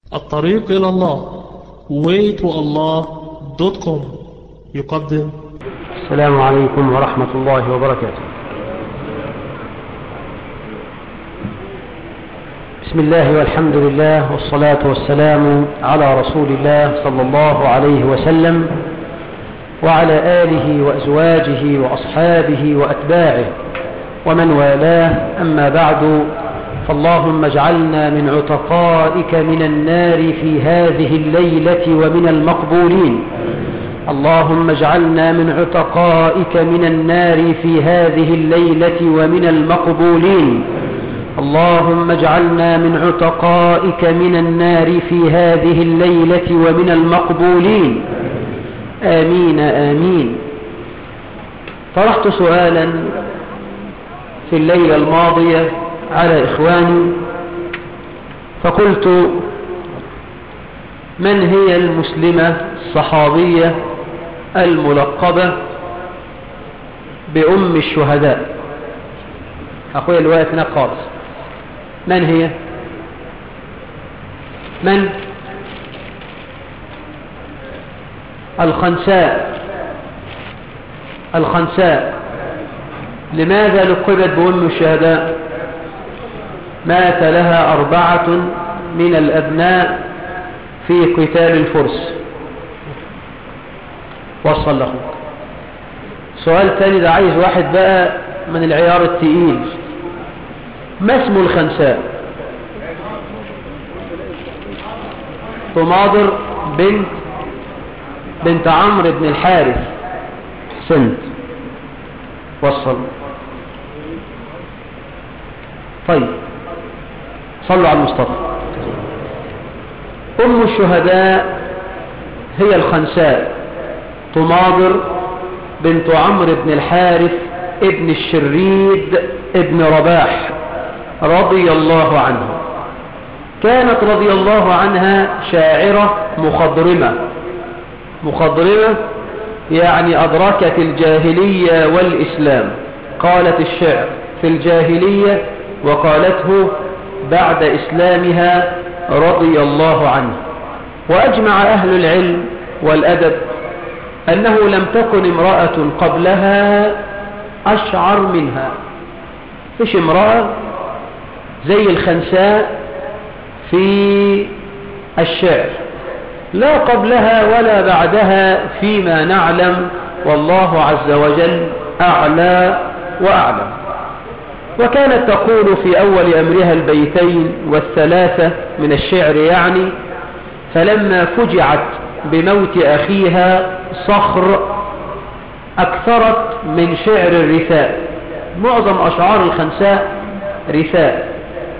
الطريق إلى الله waytoallah.com يقدم السلام عليكم ورحمة الله وبركاته بسم الله والحمد لله والصلاة والسلام على رسول الله صلى الله عليه وسلم وعلى آله وأزواجه وأصحابه وأتباعه ومن والاه أما بعد فاللهم اجعلنا من عتقائك من النار في هذه الليلة ومن المقبولين اللهم اجعلنا من عتقائك من النار في هذه الليلة ومن المقبولين اللهم اجعلنا من عتقائك من النار في هذه الليلة ومن المقبولين آمين آمين طرحت سؤالا في الليلة الماضية على إخواني فقلت من هي المسلمة الصحابية الملقبة بأم الشهداء أخويا الوقت هناك خالص من هي من الخنساء الخنساء لماذا لقبت بأم الشهداء مات لها أربعة من الأبناء في قتال الفرس وصل له سؤال تاني ده عايز واحد بقى من العيار التقيل ما اسم الخنساء تماضر بنت بنت عمرو بن الحارث حسنت وصل طيب صلوا على المصطفى أم الشهداء هي الخنساء تماضر بنت عمرو بن الحارث ابن الشريد ابن رباح رضي الله عنه كانت رضي الله عنها شاعرة مخضرمة مخضرمة يعني أدركت الجاهلية والإسلام قالت الشعر في الجاهلية وقالته بعد إسلامها رضي الله عنه وأجمع أهل العلم والأدب أنه لم تكن امرأة قبلها أشعر منها فيش امرأة زي الخنساء في الشعر لا قبلها ولا بعدها فيما نعلم والله عز وجل أعلى وأعلم وكانت تقول في أول أمرها البيتين والثلاثة من الشعر يعني فلما فجعت بموت أخيها صخر أكثرت من شعر الرثاء معظم أشعار الخنساء رثاء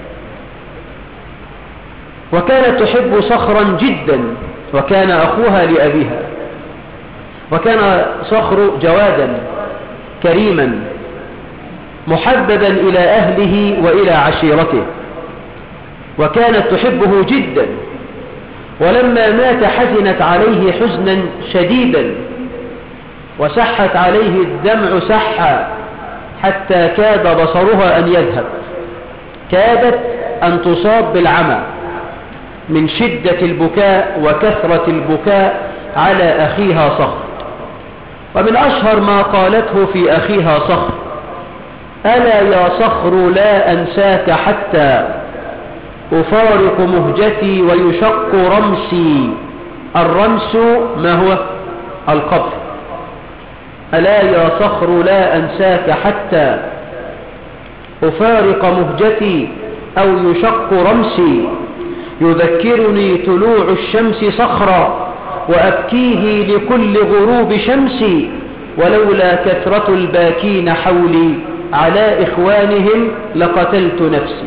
وكانت تحب صخرا جدا وكان أخوها لأبيها وكان صخر جوادا كريما محببا إلى أهله وإلى عشيرته وكانت تحبه جدا ولما مات حزنت عليه حزنا شديدا وسحت عليه الدمع سحا حتى كاد بصرها أن يذهب كادت أن تصاب بالعمى من شدة البكاء وكثرة البكاء على أخيها صخر ومن أشهر ما قالته في أخيها صخر ألا يا صخر لا أنساك حتى أفارق مهجتي ويشق رمسي الرمس ما هو القبر ألا يا صخر لا أنساك حتى أفارق مهجتي أو يشق رمسي يذكرني طلوع الشمس صخرا وأبكيه لكل غروب شمسي ولولا كثرة الباكين حولي على إخوانهم لقتلت نفسي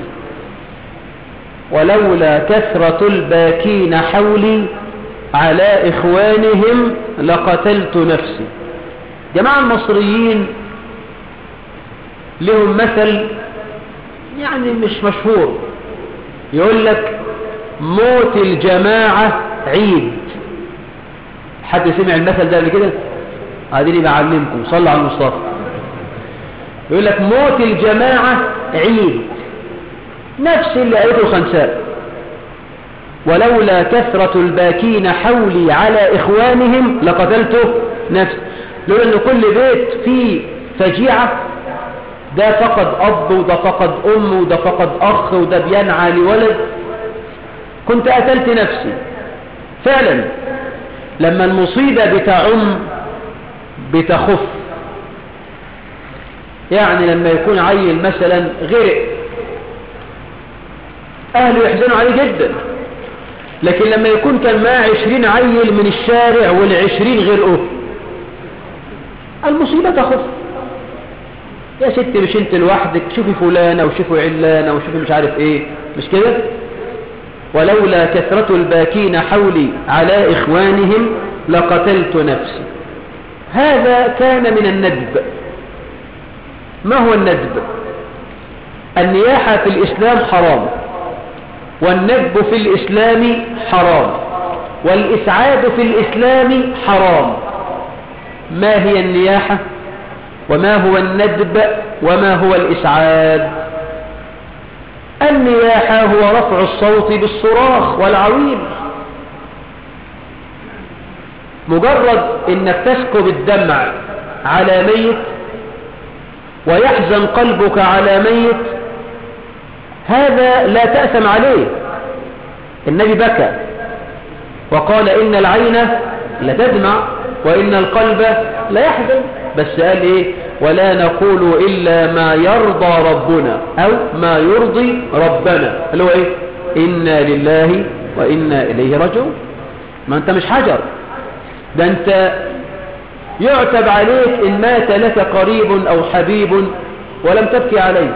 ولولا كثرة الباكين حولي على إخوانهم لقتلت نفسي جماعة المصريين لهم مثل يعني مش مشهور يقول لك موت الجماعة عيد حد سمع المثل ده قبل كده قاعدين بعلمكم صلوا على المصطفى يقول لك موت الجماعة عيد نفس اللي قالته الخنساء ولولا كثرة الباكين حولي على إخوانهم لقتلت نفسي لولا أن كل بيت فيه فجيعة ده فقد أب وده فقد أم وده فقد أخ وده بينعى لولد كنت قتلت نفسي فعلا لما المصيبة بتعم بتخف يعني لما يكون عيل مثلا غرق أهله يحزنوا عليه جدا لكن لما يكون كان معاه عشرين عيل من الشارع والعشرين غرقوا المصيبة تخف يا ستي مش انت لوحدك شوفي فلانة وشوفي علانة وشوفي مش عارف ايه مش كده ولولا كثرة الباكين حولي على إخوانهم لقتلت نفسي هذا كان من الندب ما هو الندب النياحة في الإسلام حرام والندب في الإسلام حرام والإسعاد في الإسلام حرام ما هي النياحة وما هو الندب وما هو الإسعاد النياحة هو رفع الصوت بالصراخ والعويل مجرد انك تسكب الدمع على ميت ويحزن قلبك على ميت هذا لا تأثم عليه النبي بكى وقال إن العين لتدمع وإن القلب لا يحزن بس قال إيه ولا نقول إلا ما يرضى ربنا أو ما يرضي ربنا اللي هو إيه إنا لله وإنا إليه رجعون ما أنت مش حجر ده أنت يعتب عليك إن مات لك قريب أو حبيب ولم تبكي عليه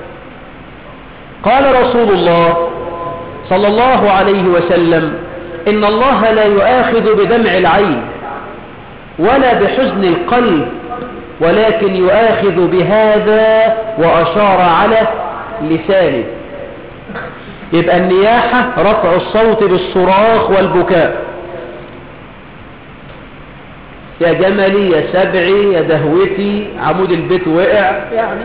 قال رسول الله صلى الله عليه وسلم إن الله لا يؤاخذ بدمع العين ولا بحزن القلب ولكن يؤاخذ بهذا وأشار على لسانه يبقى النياحة رفع الصوت بالصراخ والبكاء يا جملي يا سبعي يا دهوتي عمود البيت وقع يعني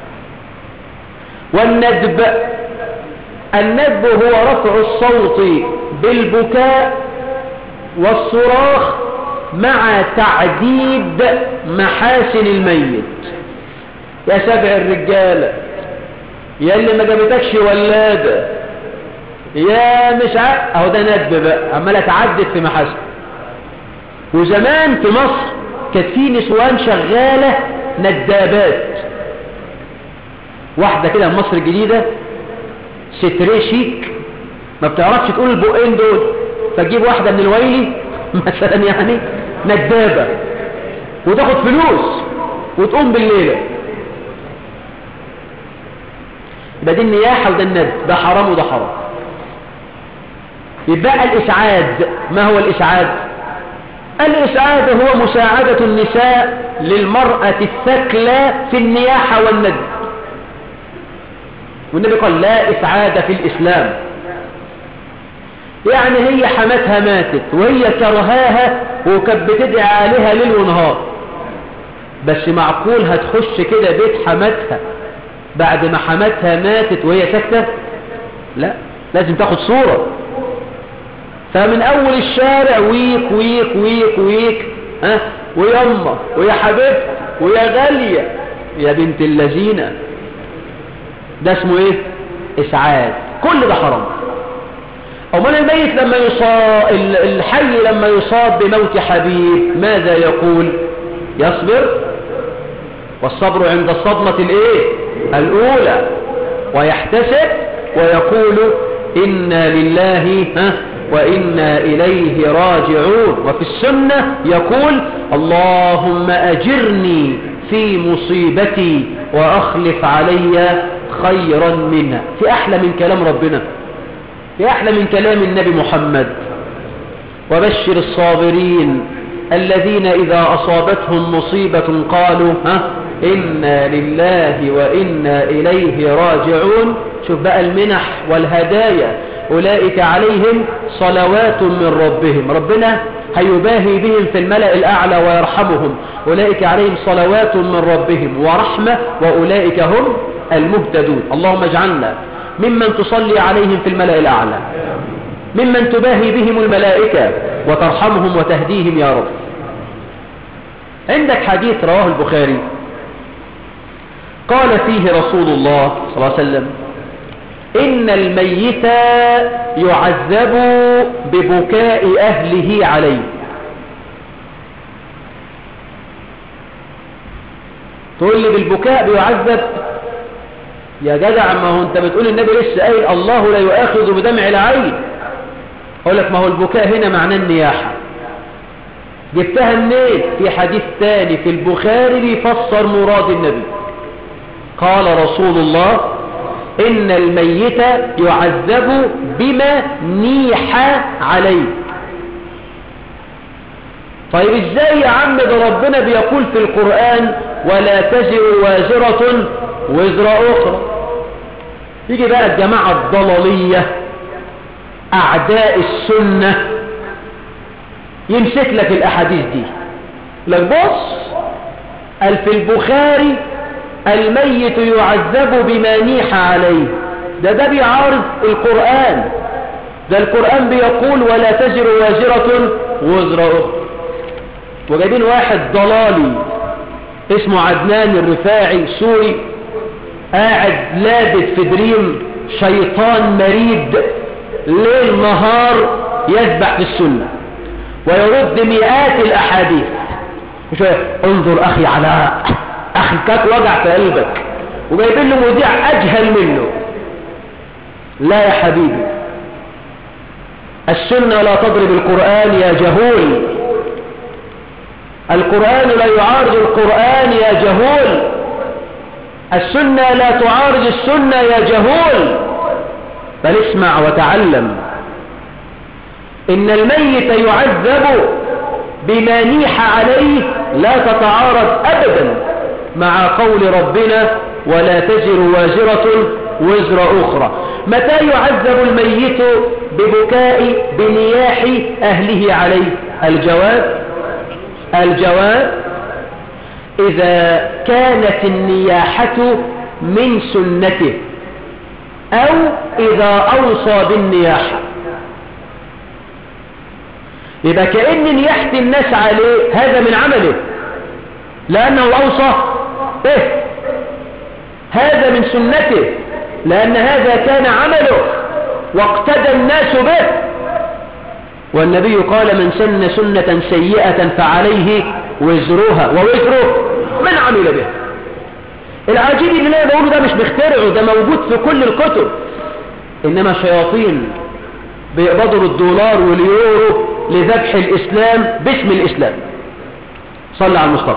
والندب الندب هو رفع الصوت بالبكاء والصراخ مع تعديد محاسن الميت يا سبع الرجالة يا اللي ما جابتكش ولادة يا مش عارف اهو ده ندب بقى عمال اتعدد في محاسن وزمان في مصر كانت في نسوان شغالة ندابات واحدة كده في مصر الجديدة ستريه شيك ما بتعرفش تقول البقين دول فتجيب واحدة من الويلي مثلا يعني ندابة وتاخد فلوس وتقوم بالليلة يبقى دي النياحة وده الند ده حرام وده حرام يبقى الإسعاد ما هو الإسعاد الإسعاد هو مساعدة النساء للمرأة الثكلى في النياحة والند والنبي قال لا إسعاد في الإسلام يعني هي حماتها ماتت وهي كرهاها وكانت بتدعي عليها ليل ونهار بس معقول هتخش كده بيت حماتها بعد ما حماتها ماتت وهي ساكتة لا لازم تاخد صورة فمن اول الشارع ويك ويك ويك ويك ها ويما ويا حبيبتي ويا غالية يا بنت اللذينة ده اسمه ايه اسعاد كل ده حرام امال الميت لما يصاب الحي لما يصاب بموت حبيب ماذا يقول يصبر والصبر عند الصدمة الايه الاولى ويحتسب ويقول انا لله ها وإنا إليه راجعون وفي السنة يقول اللهم أجرني في مصيبتي وأخلف علي خيرا منها في أحلى من كلام ربنا في أحلى من كلام النبي محمد وبشر الصابرين الذين إذا أصابتهم مصيبة قالوا ها إنا لله وإنا إليه راجعون شوف بقى المنح والهدايا أولئك عليهم صلوات من ربهم ربنا هيباهي بهم في الملأ الأعلى ويرحمهم أولئك عليهم صلوات من ربهم ورحمة وأولئك هم المهتدون اللهم اجعلنا ممن تصلي عليهم في الملأ الأعلى ممن تباهي بهم الملائكة وترحمهم وتهديهم يا رب عندك حديث رواه البخاري قال فيه رسول الله صلى الله عليه وسلم إن الميت يعذب ببكاء أهله عليه تقول لي بالبكاء بيعذب يا جدع ما هو انت بتقول النبي لسه قايل الله لا يؤاخذ بدمع العين اقول لك ما هو البكاء هنا معناه النياحه جبتها منين في حديث ثاني في البخاري بيفسر مراد النبي قال رسول الله إن الميت يعذب بما نيح عليه طيب ازاي يا عم ده ربنا بيقول في القرآن ولا تزر وازرة وزر أخرى يجي بقى الجماعة الضلالية أعداء السنة يمسك لك الأحاديث دي لك بص قال في البخاري الميت يعذب بما نيح عليه ده ده بيعارض القرآن ده القرآن بيقول ولا تزر وازرة وزر أخرى وجايبين واحد ضلالي اسمه عدنان الرفاعي سوري قاعد لابد في دريم شيطان مريد ليل نهار يسبح في السنة ويرد مئات الأحاديث شوية انظر أخي علاء أخي كاك وجع في قلبك وجايبين له مذيع أجهل منه لا يا حبيبي السنة لا تضرب القرآن يا جهول القرآن لا يعارض القرآن يا جهول السنة لا تعارض السنة يا جهول بل اسمع وتعلم إن الميت يعذب بما نيح عليه لا تتعارض أبدا مع قول ربنا ولا تزر وازرة وزر أخرى متى يعذب الميت ببكاء بنياح أهله عليه الجواب الجواب إذا كانت النياحة من سنته أو إذا أوصى بالنياحة يبقى كأن نياحة الناس عليه هذا من عمله لأنه أوصى به هذا من سنته لأن هذا كان عمله واقتدى الناس به والنبي قال من سن سنة سيئة فعليه وزرها ووزره من عمل به العجيب اللي انا بقوله ده مش بخترعه ده موجود في كل الكتب انما شياطين بيقبضوا الدولار واليورو لذبح الاسلام باسم الاسلام صلى على المصطفى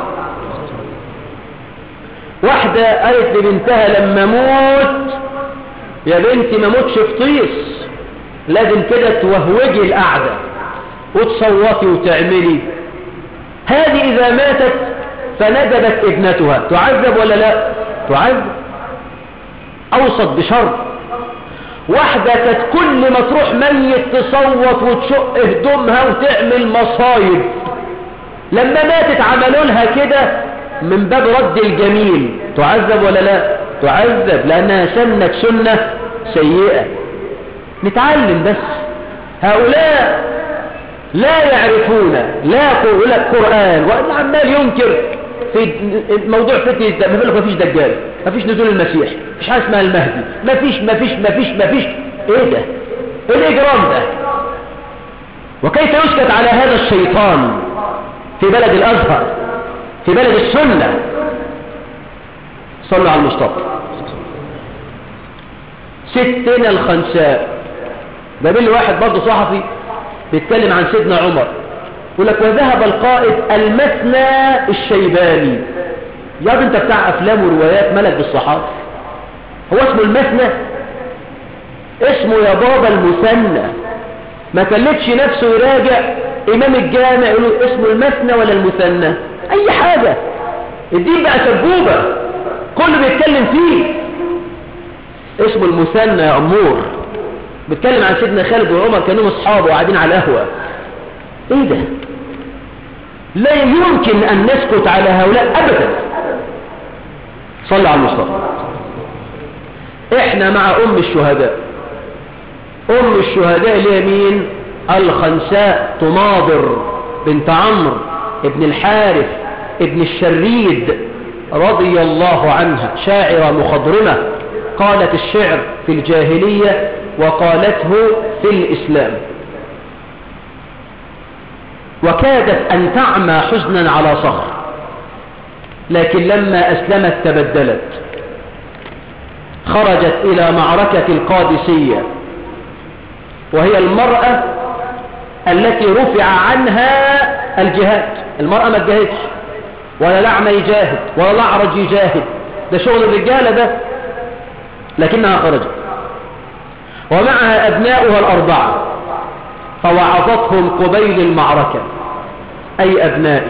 واحدة قالت لبنتها لما موت يا بنتي ما موتش في طيس لازم كده توهوجي القعدة وتصوتي وتعملي هذه إذا ماتت فندبت ابنتها تعذب ولا لا تعذب أوسط بشر واحدة كانت كل ما تروح ميت تصوت وتشق هدومها وتعمل مصايب لما ماتت عملوا لها كده من باب رد الجميل تعذب ولا لا تعذب لأنها سنت سنة سيئة نتعلم بس هؤلاء لا يعرفون لا القرآن وإن عمال ينكر في موضوع فتنة الدجال ما ما فيش دجال ما فيش نزول المسيح مفيش حاجة اسمها المهدي ما فيش ما فيش ما فيش ما فيش ايه ده ايه الاجرام ده وكيف يسكت على هذا الشيطان في بلد الازهر في بلد السنة صلوا على المصطفى ستنا الخنساء ده بيقول واحد برضه صحفي بيتكلم عن سيدنا عمر يقول لك وذهب القائد المثنى الشيباني يا انت بتاع افلام وروايات ملك بالصحابه هو اسمه المثنى اسمه يا بابا المثنى ما كلتش نفسه يراجع امام الجامع يقول له اسمه المثنى ولا المثنى اي حاجه الدين بقى سبوبه كله بيتكلم فيه اسمه المثنى يا امور بيتكلم عن سيدنا خالد وعمر كانوا اصحابه وقاعدين على القهوه ايه ده لا يمكن ان نسكت على هؤلاء ابدا صلى على المصطفى احنا مع ام الشهداء أم الشهداء اللي هي مين الخنساء تناظر بنت عمرو ابن الحارث ابن الشريد رضي الله عنها شاعرة مخضرمة قالت الشعر في الجاهلية وقالته في الإسلام وكادت أن تعمى حزنا على صخر لكن لما أسلمت تبدلت خرجت إلى معركة القادسية وهي المرأة التي رفع عنها الجهاد المرأة ما تجاهدش ولا لعمة يجاهد ولا لعرج يجاهد ده شغل الرجالة ده لكنها خرجت ومعها أبناؤها الأربعة فوعظتهم قبيل المعركة أي أبنائي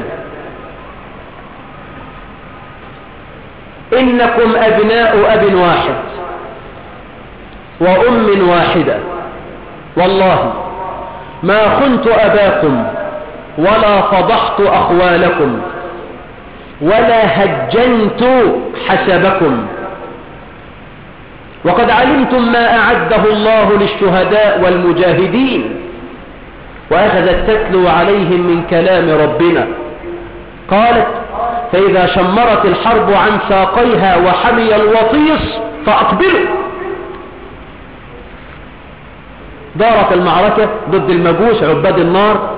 إنكم أبناء أب واحد وأم واحدة والله ما خنت أباكم ولا فضحت أخوالكم ولا هجنت حسبكم وقد علمتم ما أعده الله للشهداء والمجاهدين وأخذت تتلو عليهم من كلام ربنا قالت فإذا شمرت الحرب عن ساقيها وحمي الوطيس فأقبلوا دارت المعركة ضد المجوس عباد النار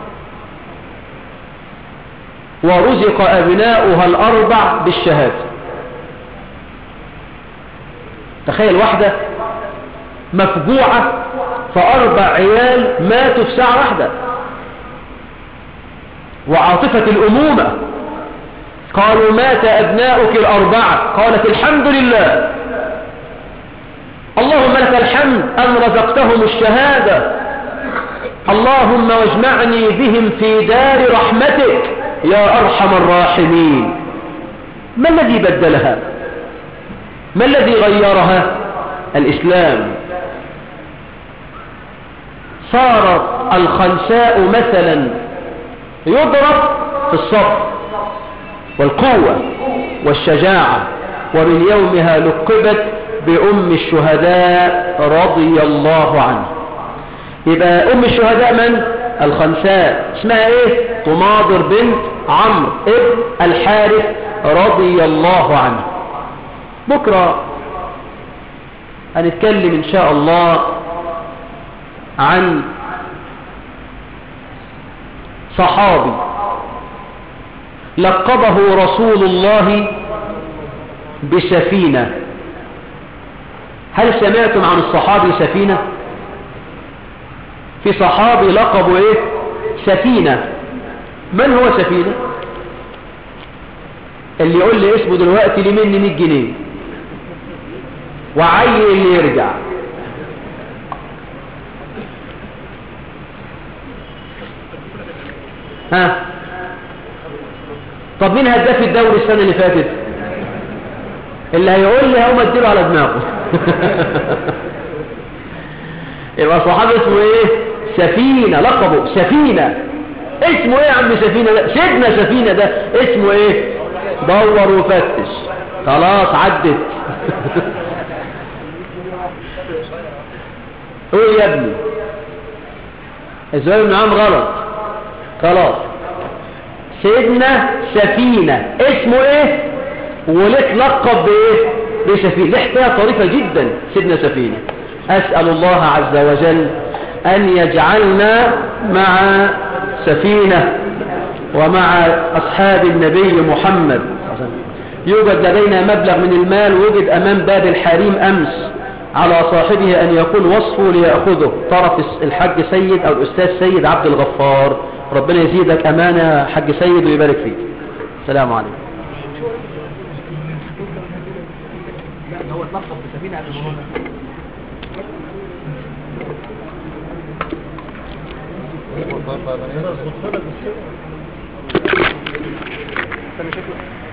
ورزق أبناؤها الأربع بالشهادة تخيل واحدة مفجوعة فأربع عيال ماتوا في ساعة واحدة وعاطفة الأمومة قالوا مات أبناؤك الأربعة قالت الحمد لله اللهم لك الحمد أن رزقتهم الشهادة اللهم واجمعني بهم في دار رحمتك يا أرحم الراحمين ما الذي بدلها ما الذي غيرها الإسلام صارت الخنساء مثلا يضرب في الصف والقوة والشجاعة ومن يومها لقبت بأم الشهداء رضي الله عنه يبقى أم الشهداء من؟ الخنساء اسمها ايه؟ تناظر بنت عمرو ابن الحارث رضي الله عنه بكرة هنتكلم ان شاء الله عن صحابي لقبه رسول الله بسفينة هل سمعتم عن الصحابي سفينة في صحابي لقبه ايه سفينة من هو سفينة اللي يقول لي اسمه دلوقتي لي مني 100 جنيه وعين اللي يرجع ها طب مين هداف الدوري السنة اللي فاتت اللي هيقول لي هقوم اديله على دماغه يبقى صحابي اسمه ايه سفينة لقبه سفينة اسمه ايه يا عم سفينة ده سيدنا سفينة ده اسمه ايه دور وفتش خلاص عدت قول يا ابني الزوال النعام غلط خلاص سيدنا سفينة اسمه ايه ولك لقب بايه بسفينة دي حكاية طريفة جدا سيدنا سفينة اسأل الله عز وجل ان يجعلنا مع سفينة ومع اصحاب النبي محمد يوجد لدينا مبلغ من المال وجد امام باب الحريم امس على صاحبه ان يكون وصفه ليأخذه طرف الحاج سيد او الاستاذ سيد عبد الغفار ربنا يزيدك امانة حاج سيد ويبارك فيك السلام عليكم هو اتلخبط بسفينة قبل الموضوع ده والله بقى بني استنى شكله